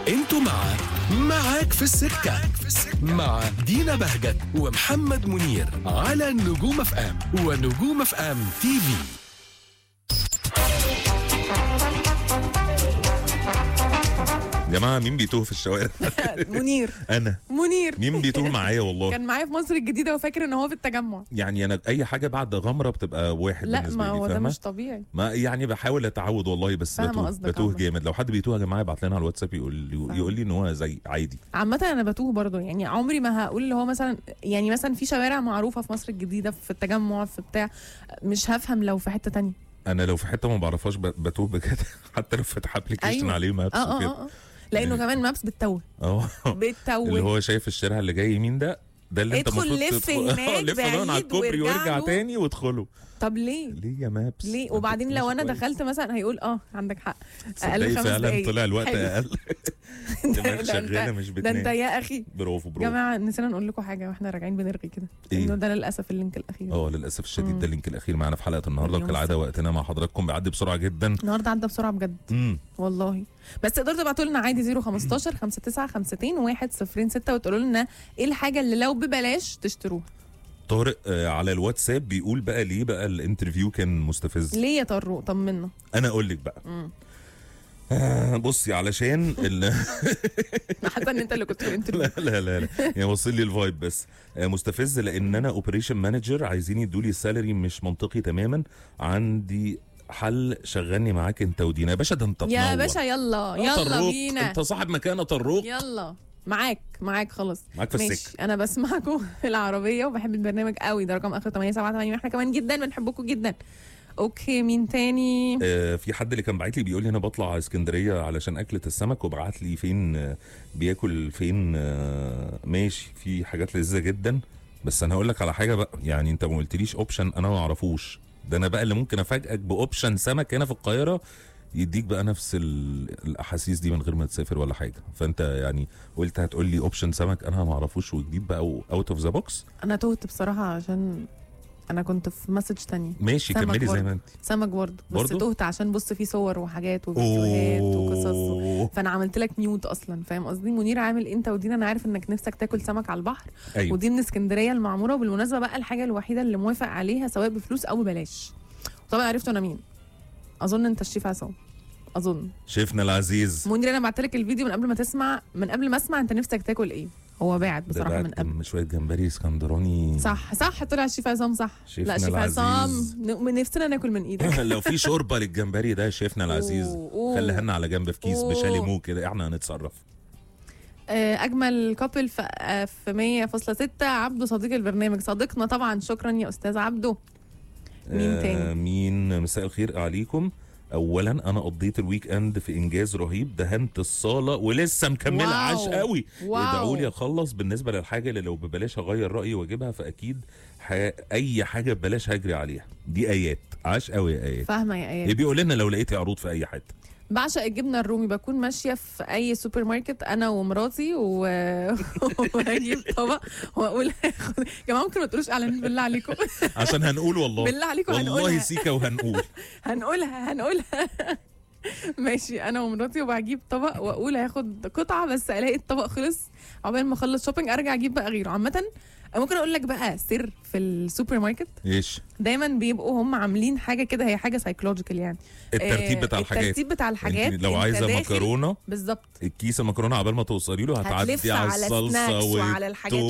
انتوا مع معاك في السكة مع دينا بهجت ومحمد منير على نجوم اف ام ونجوم اف ام تي في يا جماعه مين بيتوه في الشوارع منير انا منير مين بيتوه معايا والله كان معايا في مصر الجديدة وفاكر ان هو في التجمع يعني انا اي حاجه بعد غمره بتبقى واحد لا بالنسبه ما لي هو ده فاهمة؟ مش طبيعي ما يعني بحاول اتعود والله بس فاهمة بتوه قصدك بتوه عامة. جامد لو حد بيتوه يا جماعه يبعت لنا على الواتساب يقول لي فاهمة. يقول لي ان هو زي عادي عامة انا بتوه برضه يعني عمري ما هقول اللي هو مثلا يعني مثلا في شوارع معروفة في مصر الجديدة في التجمع في بتاع مش هفهم لو في حتة تانية انا لو في حته ما بعرفهاش ب- بتوه بجد حتى لو فتح ابلكيشن أيوة. عليه مابس اه اه وكده اه آه. لانه كمان مابس بتتوه اه اللي بتتوه هو شايف الشارع اللي جاي يمين ده ده اللي انت ادخل المفروض لف تدخل- هناك آه، لف دور على بعيد الكوبري وارجع وارجع له. تاني وادخله طب ليه؟ ليه يا مابس ليه أنت وبعدين لو ماشي انا كويس. دخلت مثلا هيقول اه عندك حق تصدقي خمس فعلا دقايق. طلع الوقت حلو. اقل دماغ ده شغاله انت- مش ده انت بتنام يا اخي برافو يا برافو جماعه نسينا نقول لكم حاجه واحنا راجعين بنرغي كده إيه؟ انه ده للاسف اللينك الاخير اه للاسف الشديد مم. ده اللينك الاخير معانا في حلقه النهارده اليوم وكالعاده السبت. وقتنا مع حضراتكم بيعدي بسرعه جدا النهارده عدى بسرعه بجد امم والله بس تقدروا تبعتوا لنا عادي 015 59 52 106 وتقولوا لنا ايه الحاجه اللي لو ببلاش تشتروها طارق آه على الواتساب بيقول بقى ليه بقى الانترفيو كان مستفز ليه يا طروق طمنا انا اقول لك بقى مم. آه بصي علشان ال... حاسه ان انت اللي كنت في الانترفيو لا لا لا لا يعني وصل لي الفايب بس آه مستفز لان انا اوبريشن مانجر عايزين يدوا لي السالري مش منطقي تماما عندي حل شغلني معاك انت ودينا يا باشا ده انت يا تنور. باشا يلا آه، يلا طروق. بينا انت صاحب مكانه طروق يلا معاك معاك خلاص معاك في ماشي السكه انا بسمعكم في العربيه وبحب البرنامج قوي ده رقم اخر 878 واحنا كمان جدا بنحبكم جدا اوكي مين تاني آه، في حد اللي كان باعت لي بيقول لي انا بطلع اسكندريه علشان اكله السمك وبعت لي فين آه، بياكل فين آه، ماشي في حاجات لذيذه جدا بس انا هقول لك على حاجه بقى يعني انت ما قلتليش اوبشن انا ما اعرفوش ده انا بقى اللي ممكن افاجئك باوبشن سمك هنا في القاهره يديك بقى نفس ال- الاحاسيس دي من غير ما تسافر ولا حاجه فانت يعني قلت هتقول لي اوبشن سمك انا ما اعرفوش وجديد بقى اوت اوف ذا بوكس انا تهت بصراحه عشان انا كنت في مسج تانية ماشي سمك كملي زي برضه. ما انت سمك برضه بس برضه؟ تهت عشان بص فيه صور وحاجات وفيديوهات وقصص اوه فانا عملت لك ميوت اصلا فاهم قصدي منير عامل انت ودينا انا عارف انك نفسك تاكل سمك على البحر ايوه ودي من اسكندريه المعموره وبالمناسبه بقى الحاجه الوحيده اللي موافق عليها سواء بفلوس او ببلاش طبعا عرفتوا انا مين اظن انت الشيف عصام اظن شيفنا العزيز منير انا بعت لك الفيديو من قبل ما تسمع من قبل ما اسمع انت نفسك تاكل ايه هو باعت ده بصراحه بقى من قبل كان شويه جمبري اسكندراني صح صح طلع الشيف عصام صح شيفنا لا شيف العزيز. عصام ن- من نفسنا ناكل من ايدك لو في شوربه للجمبري ده شيفنا العزيز أوه، أوه. خليها لنا على جنب في كيس أوه. بشاليمو كده احنا هنتصرف آه، اجمل كابل في آه، في 100.6 عبده صديق البرنامج صديقنا طبعا شكرا يا استاذ عبده مين آه تاني؟ مين مساء الخير عليكم اولا انا قضيت الويك اند في انجاز رهيب دهنت الصاله ولسه مكمله واو. عاش قوي واو. ادعوا لي اخلص بالنسبه للحاجه اللي لو ببلاش هغير رايي واجيبها فاكيد ح... اي حاجه ببلاش هجري عليها دي ايات عاش قوي يا ايات فاهمه يا ايات إيه بيقول لنا لو لقيتي عروض في اي حته بعشق الجبنه الرومي بكون ماشيه في اي سوبر ماركت انا ومراتي و... واجيب طبق واقول هاخد- يا جماعه ممكن ما تقولوش اعلانات بالله عليكم عشان هنقول والله بالله عليكم والله هنقولها سيكا وهنقول هنقولها هنقولها ماشي انا ومراتي وبجيب طبق واقول هاخد قطعه بس الاقي الطبق خلص عقبال ما اخلص شوبينج ارجع اجيب بقى غيره عامه ممكن اقول لك بقى سر في السوبر ماركت ايش دايما بيبقوا هم عاملين حاجه كده هي حاجه سايكولوجيكال يعني الترتيب آه، بتاع الحاجات الترتيب بتاع الحاجات انت لو انت عايزه داخل- مكرونه بالظبط الكيس المكرونه عبال ما توصلي له هتلف هتعدي على على الصلصه سناكس وعلى الحاجات